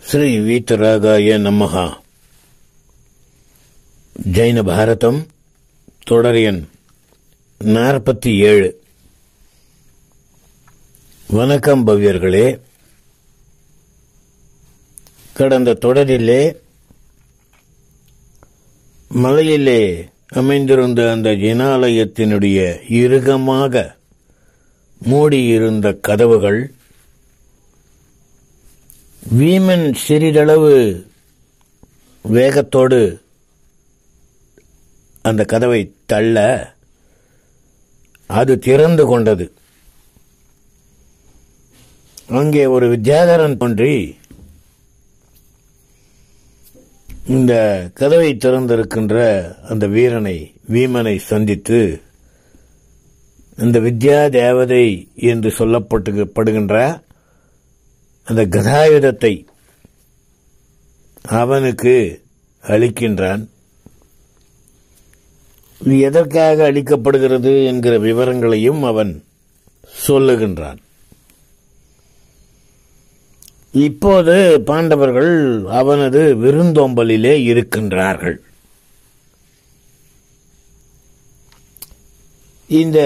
శ్రీ వీతరాగాయ நமஹ ஜைன பாரதம் தொடர் எண் நாற்பத்தி ஏழு வணக்கம் பவ்யர்களே கடந்த தொடரிலே மலையிலே அமைந்திருந்த அந்த ஜினாலயத்தினுடைய இறுகமாக மூடியிருந்த கதவுகள் வீமன் சிறிதளவு வேகத்தோடு அந்த கதவை தள்ள அது திறந்து கொண்டது அங்கே ஒரு வித்யாதரன் தோன்றி இந்த கதவை திறந்திருக்கின்ற அந்த வீரனை வீமனை சந்தித்து இந்த வித்யா தேவதை என்று சொல்லப்பட்டு படுகின்ற அந்த கதாயுதத்தை அவனுக்கு அளிக்கின்றான் இது எதற்காக அளிக்கப்படுகிறது என்கிற விவரங்களையும் அவன் சொல்லுகின்றான் இப்போது பாண்டவர்கள் அவனது விருந்தோம்பலிலே இருக்கின்றார்கள் இந்த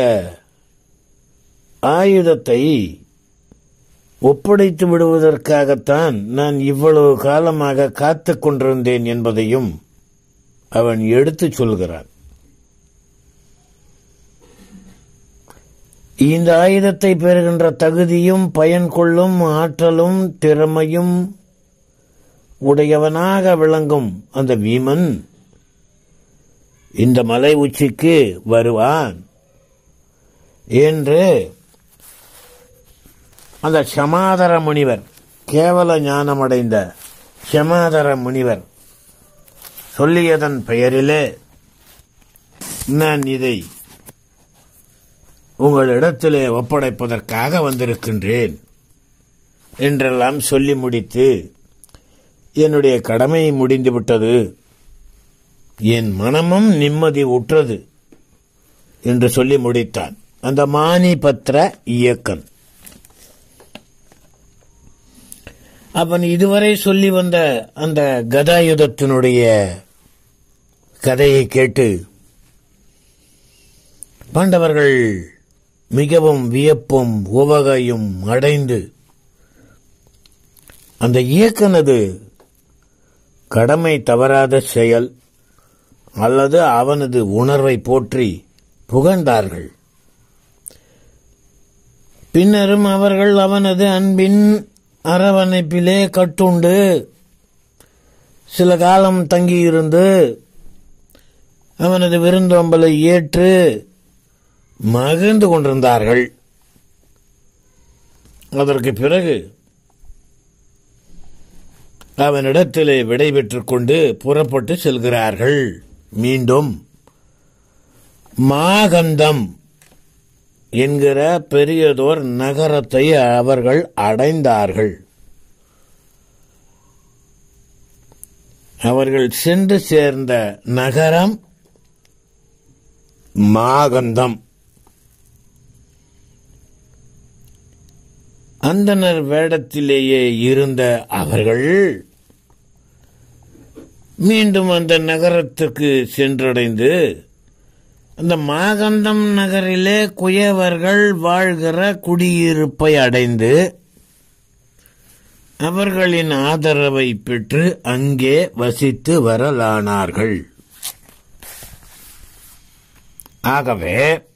ஆயுதத்தை ஒப்படைத்து விடுவதற்காகத்தான் நான் இவ்வளவு காலமாக காத்து கொண்டிருந்தேன் என்பதையும் அவன் எடுத்துச் சொல்கிறான் இந்த ஆயுதத்தை பெறுகின்ற தகுதியும் பயன் கொள்ளும் ஆற்றலும் திறமையும் உடையவனாக விளங்கும் அந்த வீமன் இந்த மலை உச்சிக்கு வருவான் என்று அந்த சமாதர முனிவர் கேவல ஞானமடைந்த சமாதர முனிவர் சொல்லியதன் பெயரிலே நான் இதை உங்களிடத்திலே ஒப்படைப்பதற்காக வந்திருக்கின்றேன் என்றெல்லாம் சொல்லி முடித்து என்னுடைய கடமை முடிந்துவிட்டது என் மனமும் நிம்மதி உற்றது என்று சொல்லி முடித்தான் அந்த மானி பத்திர இயக்கன் அவன் இதுவரை சொல்லி வந்த அந்த கதாயுதத்தினுடைய கதையை கேட்டு பாண்டவர்கள் மிகவும் வியப்பும் உவகையும் அடைந்து அந்த இயக்கனது கடமை தவறாத செயல் அல்லது அவனது உணர்வை போற்றி புகழ்ந்தார்கள் பின்னரும் அவர்கள் அவனது அன்பின் அரவணைப்பிலே கட்டுண்டு சில காலம் தங்கியிருந்து அவனது விருந்தோம்பலை ஏற்று மகிழ்ந்து கொண்டிருந்தார்கள் அதற்கு பிறகு அவனிடத்திலே விடை பெற்றுக் கொண்டு புறப்பட்டு செல்கிறார்கள் மீண்டும் மாகந்தம் என்கிற பெரியதோர் நகரத்தை அவர்கள் அடைந்தார்கள் அவர்கள் சென்று சேர்ந்த நகரம் மாகந்தம் அந்தனர் வேடத்திலேயே இருந்த அவர்கள் மீண்டும் அந்த நகரத்துக்கு சென்றடைந்து அந்த மாகந்தம் நகரிலே குயவர்கள் வாழ்கிற குடியிருப்பை அடைந்து அவர்களின் ஆதரவை பெற்று அங்கே வசித்து வரலானார்கள் ஆகவே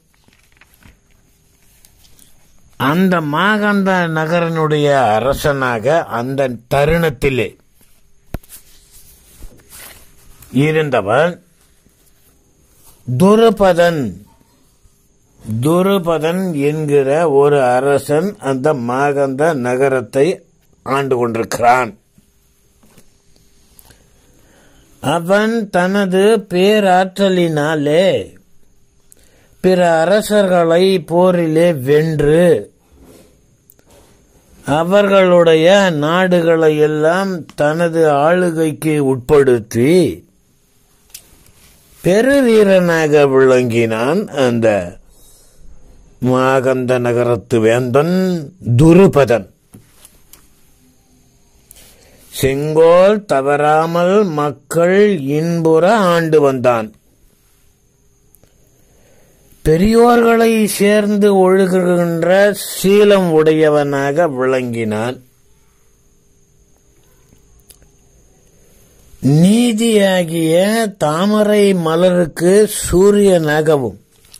அந்த மாகந்த நகரனுடைய அரசனாக அந்த தருணத்திலே இருந்தவன் துருபதன் துருபதன் என்கிற ஒரு அரசன் அந்த மாகந்த நகரத்தை ஆண்டு கொண்டிருக்கிறான் அவன் தனது பேராற்றலினாலே பிற அரசர்களை போரிலே வென்று அவர்களுடைய நாடுகளை எல்லாம் தனது ஆளுகைக்கு உட்படுத்தி பெருவீரனாக விளங்கினான் அந்த மாகந்த நகரத்து வேந்தன் துருபதன் செங்கோல் தவறாமல் மக்கள் இன்புற ஆண்டு வந்தான் பெரியோர்களை சேர்ந்து ஒழுகுகின்ற சீலம் உடையவனாக விளங்கினான் நீதியாகிய தாமரை மலருக்கு சூரியனாகவும்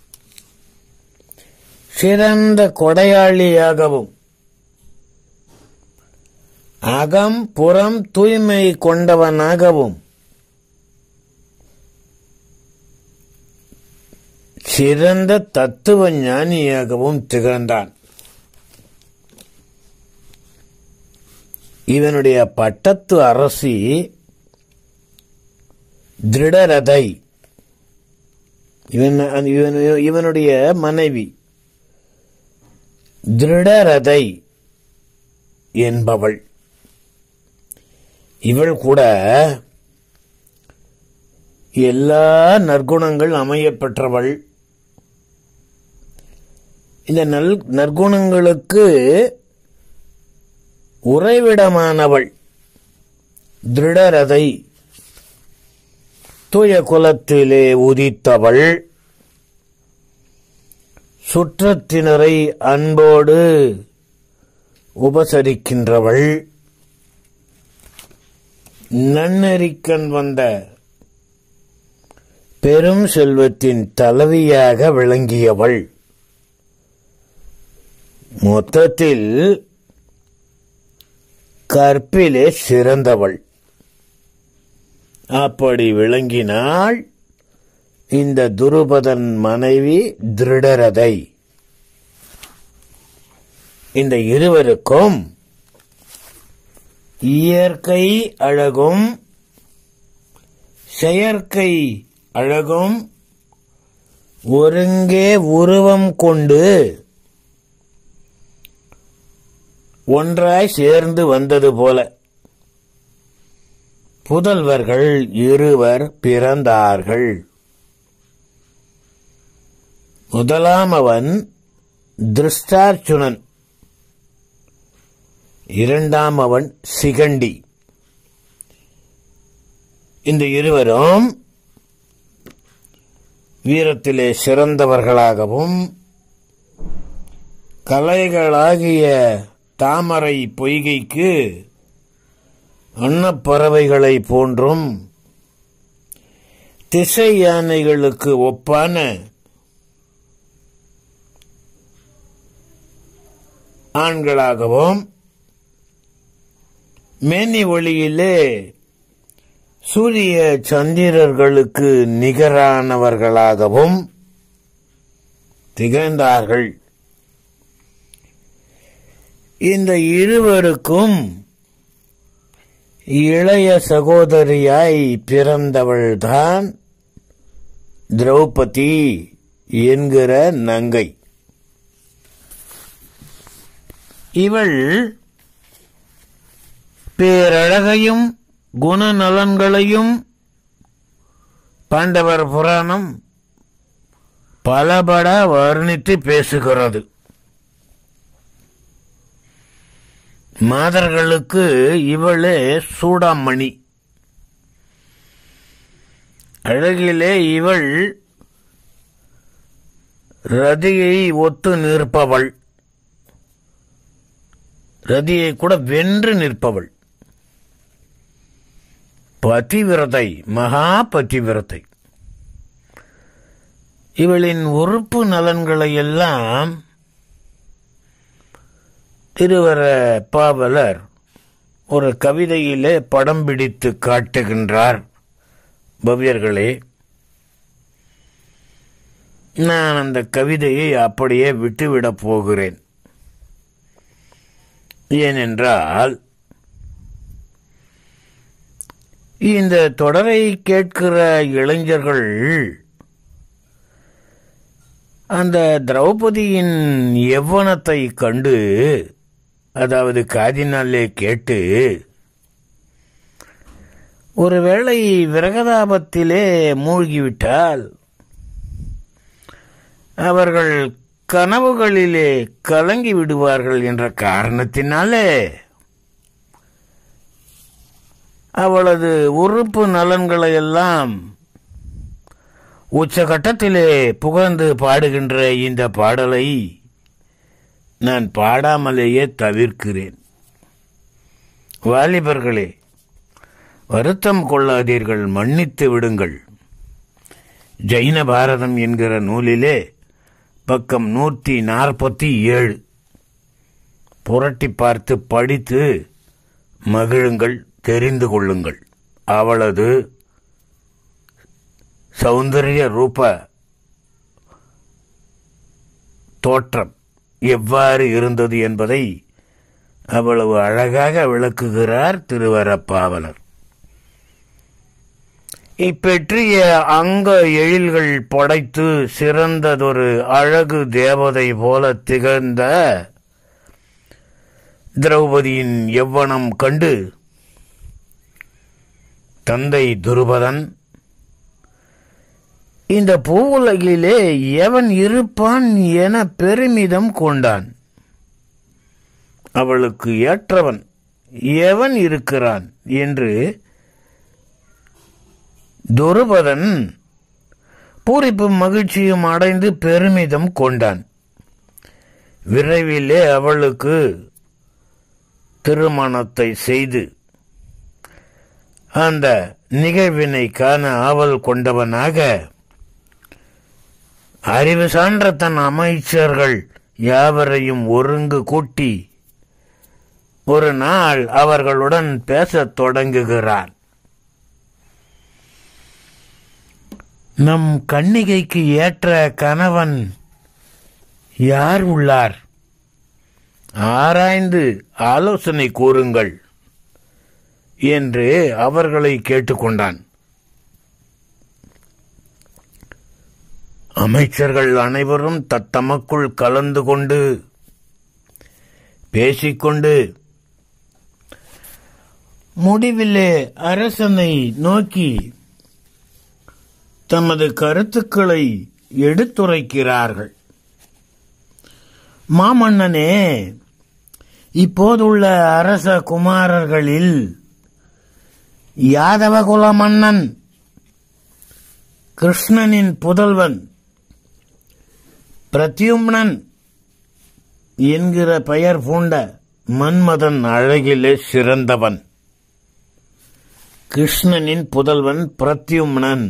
சிறந்த கொடையாளியாகவும் அகம் புறம் தூய்மை கொண்டவனாகவும் சிறந்த தத்துவ ஞானியாகவும் திகழ்ந்தான் இவனுடைய பட்டத்து அரசி திருடரதை இவன் இவன் இவனுடைய மனைவி திருடரதை என்பவள் இவள் கூட எல்லா நற்குணங்கள் அமையப் பெற்றவள் இந்த நல் நற்குணங்களுக்கு உறைவிடமானவள் திருடரதை தூய குலத்திலே உதித்தவள் சுற்றத்தினரை அன்போடு உபசரிக்கின்றவள் நன்னெறிக்கண் வந்த பெரும் செல்வத்தின் தலைவியாக விளங்கியவள் மொத்தத்தில் கற்பிலே சிறந்தவள் அப்படி விளங்கினாள் இந்த துருபதன் மனைவி திருடரதை இந்த இருவருக்கும் இயற்கை அழகும் செயற்கை அழகும் ஒருங்கே உருவம் கொண்டு ஒன்றாய் சேர்ந்து வந்தது போல புதல்வர்கள் இருவர் பிறந்தார்கள் முதலாமவன் திருஷ்டார்ச்சுனன் இரண்டாம் அவன் சிகண்டி இந்த இருவரும் வீரத்திலே சிறந்தவர்களாகவும் கலைகளாகிய தாமரை பொய்கைக்கு அன்னப்பறவைகளை போன்றும் திசை யானைகளுக்கு ஒப்பான ஆண்களாகவும் மேனி ஒளியிலே சூரிய சந்திரர்களுக்கு நிகரானவர்களாகவும் திகழ்ந்தார்கள் இந்த இருவருக்கும் இளைய சகோதரியாய் பிறந்தவள்தான் திரௌபதி என்கிற நங்கை இவள் பேரழகையும் குணநலன்களையும் பாண்டவர் புராணம் பலபட வர்ணித்து பேசுகிறது மாதர்களுக்கு இவளே சூடாமணி அழகிலே இவள் ரதியை ஒத்து நிற்பவள் ரதியை கூட வென்று நிற்பவள் பதிவிரதை மகா பதிவிரதை இவளின் உறுப்பு நலன்களை எல்லாம் திருவர பாவலர் ஒரு கவிதையிலே படம் பிடித்து காட்டுகின்றார் பவ்யர்களே நான் அந்த கவிதையை அப்படியே விட்டுவிடப் போகிறேன் ஏனென்றால் இந்த தொடரை கேட்கிற இளைஞர்கள் அந்த திரௌபதியின் எவ்வனத்தை கண்டு அதாவது காதினாலே கேட்டு ஒருவேளை விரகதாபத்திலே மூழ்கிவிட்டால் அவர்கள் கனவுகளிலே கலங்கி விடுவார்கள் என்ற காரணத்தினாலே அவளது உறுப்பு நலன்களை எல்லாம் உச்சகட்டத்திலே புகழ்ந்து பாடுகின்ற இந்த பாடலை நான் பாடாமலேயே தவிர்க்கிறேன் வாலிபர்களே வருத்தம் கொள்ளாதீர்கள் மன்னித்து விடுங்கள் ஜைன பாரதம் என்கிற நூலிலே பக்கம் நூற்றி நாற்பத்தி ஏழு புரட்டி பார்த்து படித்து மகிழுங்கள் தெரிந்து கொள்ளுங்கள் அவளது சௌந்தரிய ரூப தோற்றம் எவ்வாறு இருந்தது என்பதை அவ்வளவு அழகாக விளக்குகிறார் திருவரப்பாவலர் இப்பெற்றிய அங்க எழில்கள் படைத்து சிறந்ததொரு அழகு தேவதை போல திகழ்ந்த திரௌபதியின் எவ்வனம் கண்டு தந்தை துருபதன் இந்த பூவுலகிலே எவன் இருப்பான் என பெருமிதம் கொண்டான் அவளுக்கு ஏற்றவன் எவன் இருக்கிறான் என்று துருபதன் பூரிப்பும் மகிழ்ச்சியும் அடைந்து பெருமிதம் கொண்டான் விரைவிலே அவளுக்கு திருமணத்தை செய்து அந்த நிகழ்வினை காண ஆவல் கொண்டவனாக அறிவு சான்ற தன் அமைச்சர்கள் யாவரையும் ஒருங்கு கூட்டி ஒரு நாள் அவர்களுடன் பேசத் தொடங்குகிறான் நம் கன்னிகைக்கு ஏற்ற கணவன் யார் உள்ளார் ஆராய்ந்து ஆலோசனை கூறுங்கள் என்று அவர்களை கேட்டுக்கொண்டான் அமைச்சர்கள் அனைவரும் தத்தமக்குள் கலந்து கொண்டு பேசிக்கொண்டு முடிவிலே அரசனை நோக்கி தமது கருத்துக்களை எடுத்துரைக்கிறார்கள் மாமன்னனே இப்போதுள்ள அரச குமாரர்களில் யாதவகுல மன்னன் கிருஷ்ணனின் புதல்வன் பிரத்யும்னன் என்கிற பெயர் பூண்ட மன்மதன் அழகிலே சிறந்தவன் கிருஷ்ணனின் புதல்வன் பிரத்யும்னன்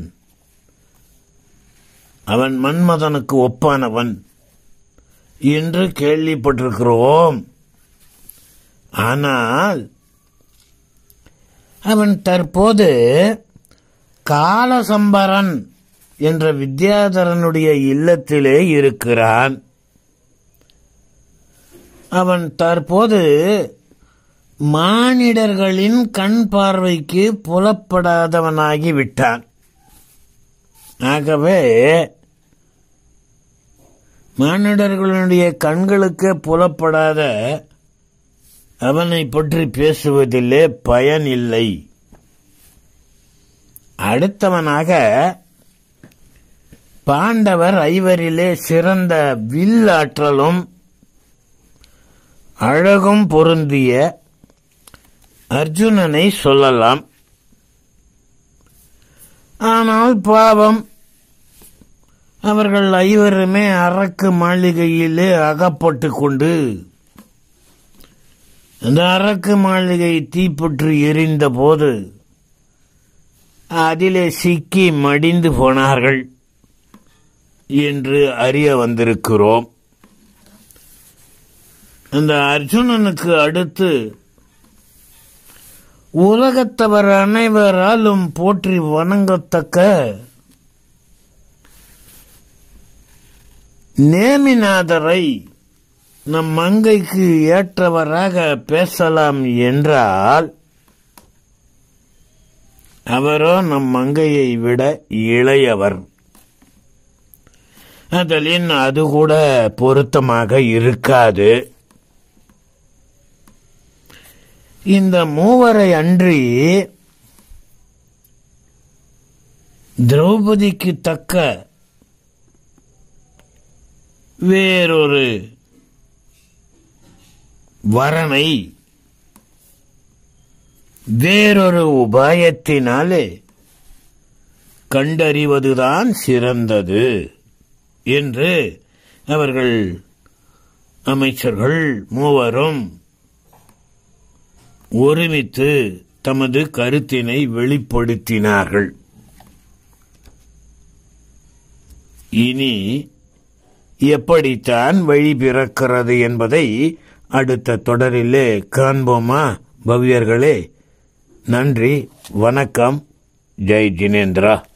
அவன் மன்மதனுக்கு ஒப்பானவன் என்று கேள்விப்பட்டிருக்கிறோம் ஆனால் அவன் தற்போது காலசம்பரன் என்ற வித்யாதரனுடைய இல்லத்திலே இருக்கிறான் அவன் தற்போது மானிடர்களின் கண் பார்வைக்கு புலப்படாதவனாகி விட்டான் ஆகவே மானிடர்களுடைய கண்களுக்கு புலப்படாத அவனை பற்றி பேசுவதிலே பயன் இல்லை அடுத்தவனாக பாண்டவர் ஐவரிலே சிறந்த வில்லாற்றலும் அழகும் பொருந்திய அர்ஜுனனை சொல்லலாம் ஆனால் பாவம் அவர்கள் ஐவருமே அரக்கு மாளிகையிலே அகப்பட்டு கொண்டு அந்த அரக்கு மாளிகை தீப்பற்றி எரிந்த போது அதிலே சிக்கி மடிந்து போனார்கள் என்று அறிய வந்திருக்கிறோம் அந்த அர்ஜுனனுக்கு அடுத்து உலகத்தவர் அனைவராலும் போற்றி வணங்கத்தக்க நேமிநாதரை நம் மங்கைக்கு ஏற்றவராக பேசலாம் என்றால் அவரோ நம் மங்கையை விட இளையவர் அதலின் அது கூட பொருத்தமாக இருக்காது இந்த மூவரை அன்றி திரௌபதிக்கு தக்க வேறொரு வரனை வேறொரு உபாயத்தினாலே கண்டறிவதுதான் சிறந்தது என்று அவர்கள் அமைச்சர்கள் மூவரும் ஒருமித்து தமது கருத்தினை வெளிப்படுத்தினார்கள் இனி எப்படித்தான் வழி பிறக்கிறது என்பதை அடுத்த தொடரிலே காண்போமா பவ்யர்களே நன்றி வணக்கம் ஜெய் ஜினேந்திரா